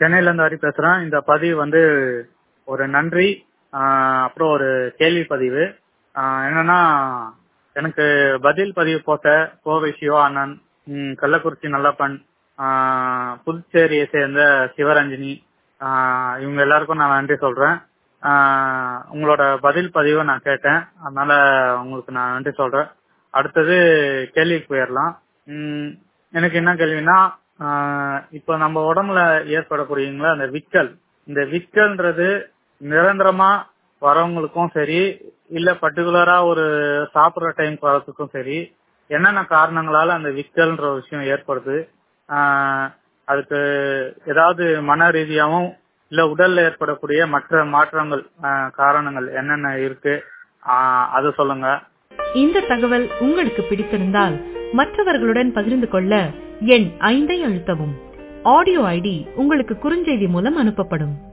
சென்னையில இருந்து ஹரி பேசுறேன் இந்த பதிவு வந்து ஒரு நன்றி ஆஹ் அப்புறம் ஒரு கேள்வி பதிவு ஆஹ் என்னன்னா எனக்கு பதில் பதிவு போட்ட கோவை சிவா அண்ணன் ம், கள்ளக்குறிச்சி நல்லப்பன் ஆஹ் புதுச்சேரியை சேர்ந்த சிவரஞ்சினி ஆஹ் இவங்க எல்லாருக்கும் நான் நன்றி சொல்றேன் ஆஹ் உங்களோட பதில் பதிவை நான் கேட்டேன் அதனால உங்களுக்கு நான் நன்றி சொல்றேன் அடுத்தது கேள்விக்கு போயிடலாம் உம் எனக்கு என்ன கேள்வினா ஆஹ் இப்போ நம்ம உடம்புல ஏற்படக்கூடியங்களா அந்த விக்கல் இந்த விக்கல்ன்றது நிரந்தரமா வரவங்களுக்கும் சரி இல்ல பர்டிகுலரா ஒரு சாப்பிடுற டைம் வரதுக்கும் சரி என்னென்ன காரணங்களால அந்த விக்கல்ன்ற ஒரு விஷயம் ஏற்படுது ஆஹ் அதுக்கு ஏதாவது மன ரீதியாவும் இல்ல உடல்ல ஏற்படக்கூடிய மற்ற மாற்றங்கள் ஆஹ் காரணங்கள் என்னென்ன இருக்கு ஆஹ் அது சொல்லுங்க இந்த தகவல் உங்களுக்கு பிடித்திருந்தால் மற்றவர்களுடன் பகிர்ந்து கொள்ள எண் ஐந்தை அழுத்தவும் ஆடியோ ஐடி உங்களுக்கு குறுஞ்செய்தி மூலம் அனுப்பப்படும்